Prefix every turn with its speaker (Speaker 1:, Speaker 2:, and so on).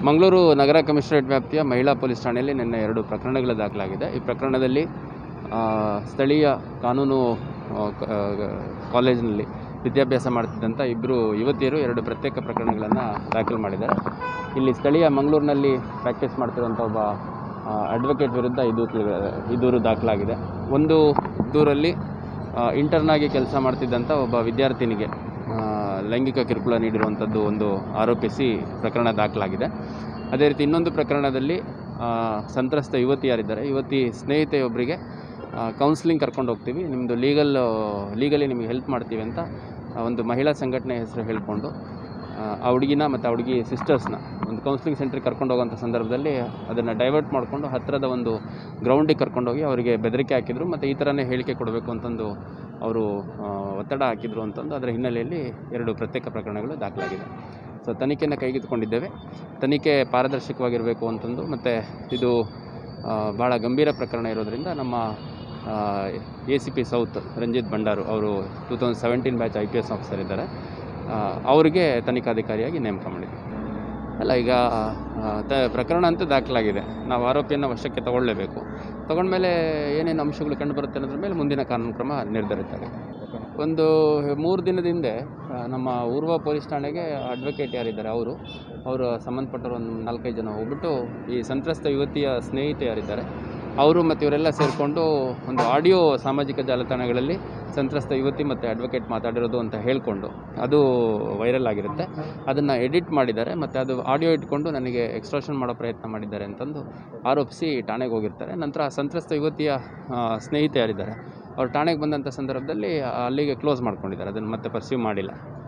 Speaker 1: ಮಂಗಳೂರು ನಗರ commissionerate ವ್ಯಾಪ್ತಿಯ ಮಹಿಳಾ police ಠಾಣೆಯಲ್ಲಿ ನಿನ್ನೆ ಎರಡು ಪ್ರಕರಣಗಳು ದಾಖಲಾಗಿದೆ ಈ ಪ್ರಕರಣದಲ್ಲಿ ಆ, ಸ್ಥಳೀಯ ಕಾನೂನು ಆ, ಕ- ಆ, ಕಾಲೇಜಿನಲ್ಲಿ ವಿದ್ಯಾಭ್ಯಾಸ ಮಾಡ್ತಿದ್ದಂಥ ಇಬ್ಬರು ಯುವತಿಯರು ಎರಡು ಪ್ರತ್ಯೇಕ ಪ್ರಕರಣಗಳನ್ನು ದಾಖಲು ಮಾಡಿದ್ದಾರೆ ಇಲ್ಲಿ ಸ್ಥಳೀಯ ಮಂಗಳೂರಿನಲ್ಲಿ ಪ್ರಾಕ್ಟೀಸ್ ಮಾಡ್ತಿರುವಂಥ ಒಬ್ಬ ಅಡ್ವೊಕೇಟ್ ವಿರುದ್ಧ ಈ ದೂರು ಈ ದೂರು ದಾಖಲಾಗಿದೆ ಒಂದು ದೂರಲ್ಲಿ ಇಂಟರ್ನಾಗಿ ಕೆಲಸ ಮಾಡ್ತಿದ್ದಂಥ ಒಬ್ಬ ವಿದ್ಯಾರ್ಥಿನಿಗೆ ಆ, ಲೈಂಗಿಕ ಕಿರುಕುಳ ನೀಡಿರುವಂಥದ್ದು ಒಂದು ಆರೋಪಿಸಿ ಪ್ರಕರಣ ದಾಖಲಾಗಿದೆ ಅದೇ ರೀತಿ ಇನ್ನೊಂದು ಪ್ರಕರಣದಲ್ಲಿ ಆ, ಸಂತ್ರಸ್ತ ಯುವತಿ ಯಾರಿದ್ದಾರೆ ಯುವತಿ ಸ್ನೇಹಿತೆಯೊಬ್ಬರಿಗೆ ಕೌನ್ಸಿಲಿಂಗ್ ಕರ್ಕೊಂಡು ಹೋಗ್ತೀವಿ ನಿಮ್ಮದು ಲೀಗಲ್ ಲೀಗಲಿ ನಿಮಗೆ ಹೆಲ್ಪ್ ಮಾಡ್ತೀವಿ ಅಂತ ಆ, ಒಂದು ಮಹಿಳಾ ಸಂಘಟನೆ ಹೆಸರು ಹೇಳಿಕೊಂಡು ಆ ಹುಡುಗಿನ ಮತ್ತು ಆ ಹುಡುಗಿ ಸಿಸ್ಟರ್ಸ್ನ ಒಂದು ಕೌನ್ಸಿಲಿಂಗ್ ಸೆಂಟ್ರಿಗೆ ಕರ್ಕೊಂಡು ಹೋಗೋಂಥ ಸಂದರ್ಭದಲ್ಲಿ ಅದನ್ನು ಡೈವರ್ಟ್ ಮಾಡಿಕೊಂಡು ಹತ್ತಿರದ ಒಂದು ಗ್ರೌಂಡಿಗೆ ಕರ್ಕೊಂಡೋಗಿ ಅವರಿಗೆ ಬೆದರಿಕೆ ಹಾಕಿದರು ಮತ್ತು ಈ ಥರನೇ ಹೇಳಿಕೆ ಕೊಡಬೇಕು ಅಂತಂದು ಅವರು ಆ, ಒತ್ತಡ ಹಾಕಿದರು ಅಂತಂದು ಅದರ ಹಿನ್ನೆಲೆಯಲ್ಲಿ ಎರಡು ಪ್ರತ್ಯೇಕ ಪ್ರಕರಣಗಳು ದಾಖಲಾಗಿದೆ ಸೊ ತನಿಖೆಯನ್ನು ಕೈಗೆತ್ತಿಕೊಂಡಿದ್ದೇವೆ ತನಿಖೆ ಪಾರದರ್ಶಕವಾಗಿರಬೇಕು ಅಂತಂದು ಮತ್ತು ಇದು ಆ, ಭಾಳ ಗಂಭೀರ ಪ್ರಕರಣ ಇರೋದರಿಂದ ನಮ್ಮ A C P south Ranjith Bhandaru ಅವರು two thousand seventeen batch I P S officer ಇದ್ದಾರೆ ಆ, ಅವರಿಗೆ ತನಿಖಾಧಿಕಾರಿಯಾಗಿ ನೇಮಕ ಮಾಡಿದ್ವಿ ಅಲ್ಲ ಈಗ ಆ, ತ ಪ್ರಕರಣ ಅಂತೂ ದಾಖಲಾಗಿದೆ ನಾವು ಆರೋಪಿಯನ್ನು ವಶಕ್ಕೆ ತಗೊಳ್ಳೇಬೇಕು ತಗೊಂಡ್ಮೇಲೆ ಏನೇನು ಅಂಶಗಳು ಕಂಡುಬರುತ್ತೆ ಅನ್ನೋದ್ರ ಮೇಲೆ ಮುಂದಿನ ಕಾನೂನು ಕ್ರಮ ನಿರ್ಧರಿತ ಒಂದು ಮೂರು ದಿನದ ಹಿಂದೆ ಆ, ನಮ್ಮ ಊರ್ವ ಪೊಲೀಸ್ ಠಾಣೆಗೆ ಅಡ್ವೊಕೇಟ್ ಯಾರಿದ್ದಾರೆ ಅವರು ಅವರು ಸಂಬಂಧಪಟ್ಟವರು ಒಂದು ನಾಲ್ಕೈದು ಜನ ಹೋಗ್ಬಿಟ್ಟು ಈ ಸಂತ್ರಸ್ತ ಯುವತಿಯ ಸ್ನೇಹಿತೆ ಯಾರಿದ್ದಾರೆ ಅವರು ಮತ್ತು ಇವರೆಲ್ಲ ಸೇರಿಕೊಂಡು ಒಂದು ಆಡಿಯೋ ಸಾಮಾಜಿಕ ಜಾಲತಾಣಗಳಲ್ಲಿ ಸಂತ್ರಸ್ತ ಯುವತಿ ಮತ್ತು ಅಡ್ವೊಕೇಟ್ ಮಾತಾಡಿರೋದು ಅಂತ ಹೇಳಿಕೊಂಡು ಅದು ವೈರಲ್ ಆಗಿರುತ್ತೆ ಅದನ್ನು ಎಡಿಟ್ ಮಾಡಿದ್ದಾರೆ ಮತ್ತು ಅದು ಆಡಿಯೋ ಇಟ್ಕೊಂಡು ನನಗೆ ಎಕ್ಸ್ಟ್ರಾಷನ್ ಮಾಡೋ ಪ್ರಯತ್ನ ಮಾಡಿದ್ದಾರೆ ಅಂತಂದು ಆರೋಪಿಸಿ ಠಾಣೆಗೆ ಹೋಗಿರ್ತಾರೆ ನಂತರ ಆ ಸಂತ್ರಸ್ತ ಯುವತಿಯ ಆ, ಸ್ನೇಹಿತೆ ಯಾರಿದ್ದಾರೆ ಅವ್ರು ಠಾಣೆಗೆ ಬಂದಂಥ ಸಂದರ್ಭದಲ್ಲಿ ಅಲ್ಲಿಗೆ ಕ್ಲೋಸ್ ಮಾಡ್ಕೊಂಡಿದ್ದಾರೆ ಅದನ್ನು ಮತ್ತೆ ಪರ್ಸ್ಯೂ ಮಾಡಿಲ್ಲ